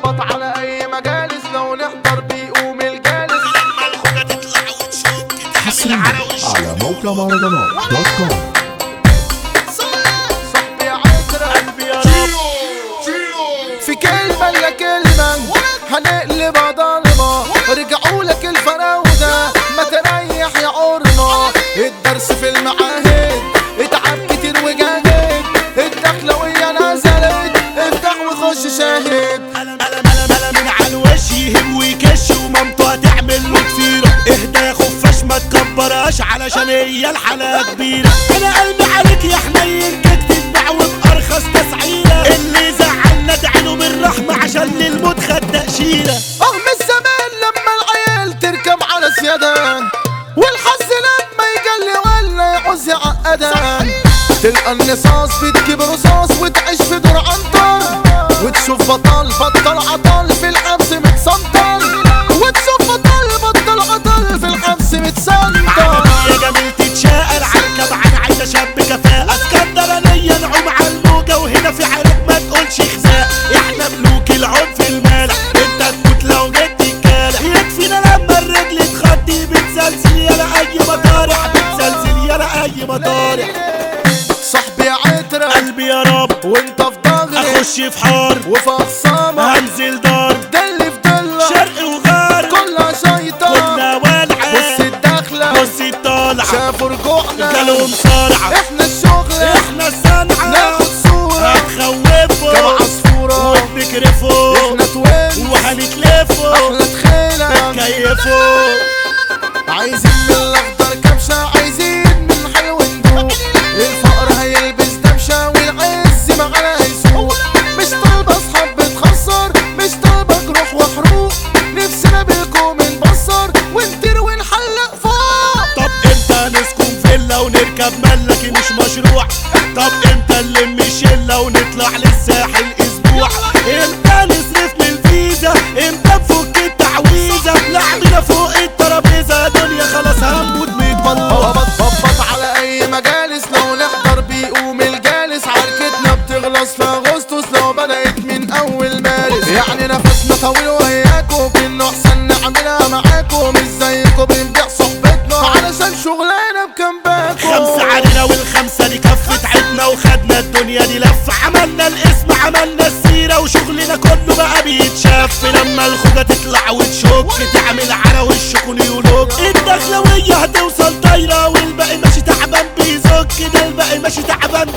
بطبط على اي مجالس لو نحضر بيقوم الجالس لما الخوجة تطلع وتشوك تعمل حصريا على وشك على موقع مهرجانات دوت كوم صاحبي عطرة قلبي يا رب في كلمة إلا كلمة هنقلب ضلمة رجعوا لك الفراودة ما تريح يا عرمة الدرس في المعاهد اتعب كتير وجاهد الدخلوية نزلت افتح وخش شاهد ملا ملا ملا ملا من على الوش يهب ويكش ومامته هتعمل له ضفيرة اهدى يا خفاش ما تكبرهاش علشان هي الحلقة كبيرة انا قلبي عليك يا حنين جيت تتباع وبأرخص تسعيرة اللي زعلنا ادعيله بالرحمة عشان للموت خد تأشيرة اه من زمان لما العيال تركب على سيادة والحظ لما يجلي ولا يعوز يعقدها تلقى النصاص بتجيب رصاص وتعيش في دور عنتر وتشوف بطل بطل عطل في الحبس متسنطر وتشوف بطل بطل عطل في الحبس متسنطر يا جميل تتشاقر على الكبعان عايزة شاب كفاءة اسكندرانية نعوم على الموجة وهنا في عينك ما تقولش خزاء احنا ملوك العنف المالح انت تموت لو جيت تتكالح يكفينا لما الرجل تخدي بتسلسل يلا اي مطارح بتسلسل يلا اي مطارح صاحبي عطرة قلبي يا رب وانت في ظهري اخش في حار وفي اخصامك هنزل دار دل في دلة شرق وغرب كلها شيطان كنا والعة بص الدخلة بص الطالعة شافوا رجوعنا قالوا مصارعة احنا الشغل احنا الصنعة ناخد صورة هتخوفوا كم عصفورة وبنكرفوا احنا توين وهنتلفوا احلى تخيلة كيفوا عايزين من الاخضر كبشة عايزين من حلو ندوق الفقر هيلبس دبشة والعز معانا هيسوق مش طالبة اصحاب بتخسر مش طالبة جروح وحروق نفسنا بيكم نبصر ونطير ونحلق فوق طب امتى نسكن فيلا ونركب ملكي مش مشروع طب امتى نلم شلة ونطلع للساحل اسبوع امتى نصرف من الفيزا امتى نفك التعويذة لعبنا فوق الترابيزة دنيا خلاص هنموت متبلطة بط بط على اي مجالس لو نحضر بيقوم الجالس عركتنا بتخلص في اغسطس لو بدأت من اول مارس يعني نفسنا طويل وياكم كنا احسن نعملها معاكم مش زيكم بنبيع صحبتنا علشان شغلانه بكمباكم خمسة علينا والخمسة دي كفة عدنا وخدنا الدنيا دي لفة عملنا الاسم عملنا السيرة وشغلنا كله بقى بيتشاف لما الخوجة تطلع وتشك تعمل على وشك ونيولوك الدخلوية هتوصل طايرة والباقي ماشي تعبان بيزك ده الباقي ماشي تعبان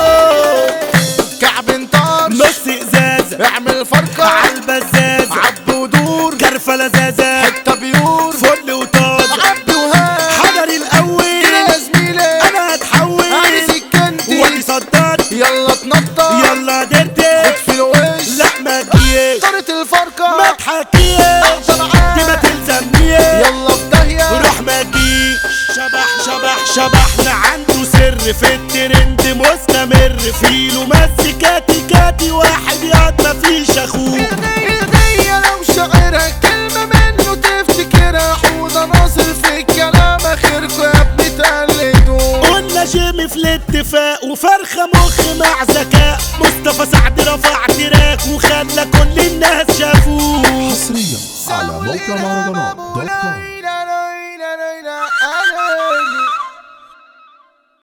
بيزك كعب انطار نص ازاز اعمل فرقه عالبزاز عب ودور كرفة لزازة حته بيور فل وطاز عب وهاب حجر الاول يا زميلي انا هتحول انا سكنتي ودي صدرت يلا تنطط يلا درتك في الوش لا ما تجيش طارت الفرقة ما تحكيش أحضر معاك. دي ما تلزمنيش يلا في داهية روح ما تجيش شبح شبح شبحنا عنده سر في الترند مستمر فيلو مسكاتي كاتي واحد ياض ما فيش اخوه الغية لو شعرها كلمة منه تفتكرها حوضة ناصر في الكلام اخركوا يا ابني تقلدوا قلنا جيمي في الاتفاق وفرخة مخ مع ذكاء مصطفى سعد رفع تراك وخلى كل الناس شافوه حصريا على موقع مهرجانات دوت كوم